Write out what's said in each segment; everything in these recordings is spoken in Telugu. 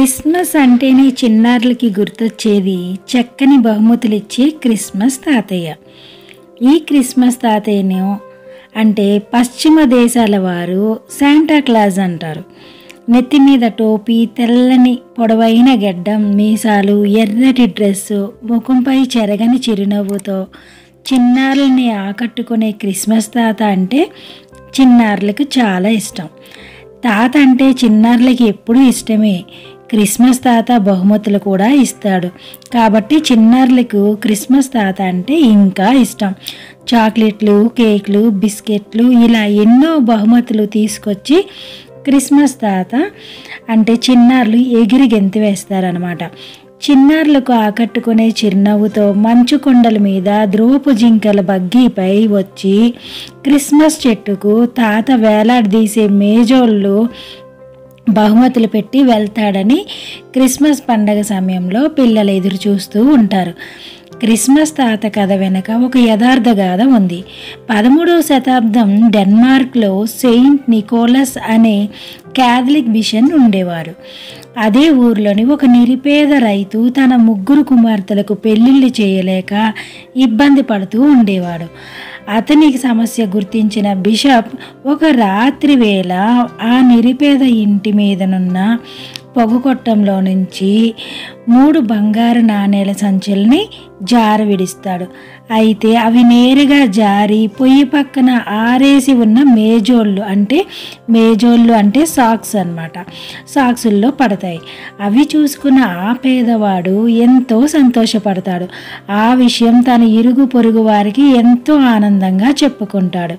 క్రిస్మస్ అంటేనే చిన్నారులకి గుర్తొచ్చేది చక్కని బహుమతులు ఇచ్చే క్రిస్మస్ తాతయ్య ఈ క్రిస్మస్ తాతయ్యను అంటే పశ్చిమ దేశాల వారు శాంటా క్లాజ్ అంటారు నెత్తి మీద టోపీ తెల్లని పొడవైన గెడ్డం మీసాలు ఎర్రటి డ్రెస్సు ముఖంపై చెరగని చిరునవ్వుతో చిన్నారుల్ని ఆకట్టుకునే క్రిస్మస్ తాత అంటే చిన్నారులకు చాలా ఇష్టం తాత అంటే చిన్నారులకి ఎప్పుడూ ఇష్టమే క్రిస్మస్ తాత బహుమతులు కూడా ఇస్తాడు కాబట్టి చిన్నారులకు క్రిస్మస్ తాత అంటే ఇంకా ఇష్టం చాక్లెట్లు కేక్లు బిస్కెట్లు ఇలా ఎన్నో బహుమతులు తీసుకొచ్చి క్రిస్మస్ తాత అంటే చిన్నారులు ఎగిరి గెంతి వేస్తారనమాట చిన్నారులకు ఆకట్టుకునే చిరునవ్వుతో మంచు కొండల మీద ధ్రువపు జింకల బగ్గీపై వచ్చి క్రిస్మస్ చెట్టుకు తాత వేలాడదీసే మేజోళ్ళు బహుమతులు పెట్టి వెళ్తాడని క్రిస్మస్ పండగ సమయంలో పిల్లలు ఎదురు చూస్తూ ఉంటారు క్రిస్మస్ తాత కథ వెనుక ఒక యథార్థ గాథ ఉంది పదమూడవ శతాబ్దం డెన్మార్క్లో సెయింట్ నికోలస్ అనే క్యాథలిక్ బిషన్ ఉండేవారు అదే ఊర్లోని ఒక నిరుపేద రైతు తన ముగ్గురు కుమార్తెలకు పెళ్లిళ్ళు చేయలేక ఇబ్బంది పడుతూ ఉండేవాడు అతనికి సమస్య గుర్తించిన బిషప్ ఒక రాత్రి వేళ ఆ నిరుపేద ఇంటి మీదనున్న పొగకొట్టంలో నుంచి మూడు బంగారు నాణేల సంచుల్ని జార విడిస్తాడు అయితే అవి నేరుగా జారి పొయ్యి పక్కన ఆరేసి ఉన్న మేజోళ్ళు అంటే మేజోళ్ళు అంటే సాక్స్ అన్నమాట సాక్సుల్లో పడతాయి అవి చూసుకున్న ఆ పేదవాడు ఎంతో సంతోషపడతాడు ఆ విషయం తన ఇరుగు పొరుగు వారికి ఎంతో ఆనందంగా చెప్పుకుంటాడు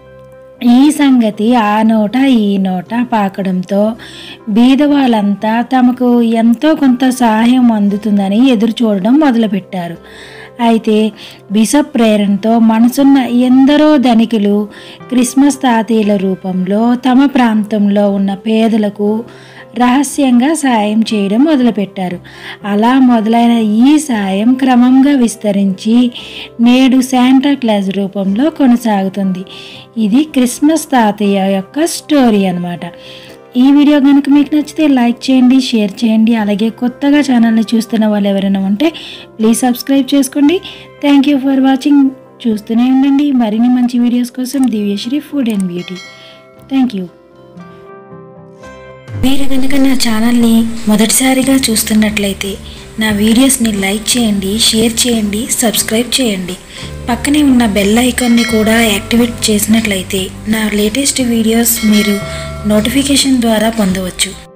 ఈ సంగతి ఆ నోట ఈ నోట పాకడంతో బీదవాళ్ళంతా తమకు ఎంతో కొంత సహాయం అందుతుందని ఎదురు చూడడం మొదలుపెట్టారు అయితే బిషప్ ప్రేరణతో మనసున్న ఎందరో ధనికులు క్రిస్మస్ తాతీల రూపంలో తమ ప్రాంతంలో ఉన్న పేదలకు రహస్యంగా సాయం చేయడం మొదలుపెట్టారు అలా మొదలైన ఈ సాయం క్రమంగా విస్తరించి నేడు శాంటా క్లాజ్ రూపంలో కొనసాగుతుంది ఇది క్రిస్మస్ తాతయ్య యొక్క స్టోరీ అన్నమాట ఈ వీడియో కనుక మీకు నచ్చితే లైక్ చేయండి షేర్ చేయండి అలాగే కొత్తగా ఛానల్ని చూస్తున్న వాళ్ళు ఎవరైనా ఉంటే ప్లీజ్ సబ్స్క్రైబ్ చేసుకోండి థ్యాంక్ యూ ఫర్ వాచింగ్ చూస్తూనే ఉండండి మరిన్ని మంచి వీడియోస్ కోసం Divyashri food and beauty thank you మీరు కనుక నా ఛానల్ని మొదటిసారిగా చూస్తున్నట్లయితే నా వీడియోస్ని లైక్ చేయండి షేర్ చేయండి సబ్స్క్రైబ్ చేయండి పక్కనే ఉన్న బెల్ ఐకాన్ని కూడా యాక్టివేట్ చేసినట్లయితే నా లేటెస్ట్ వీడియోస్ మీరు నోటిఫికేషన్ ద్వారా పొందవచ్చు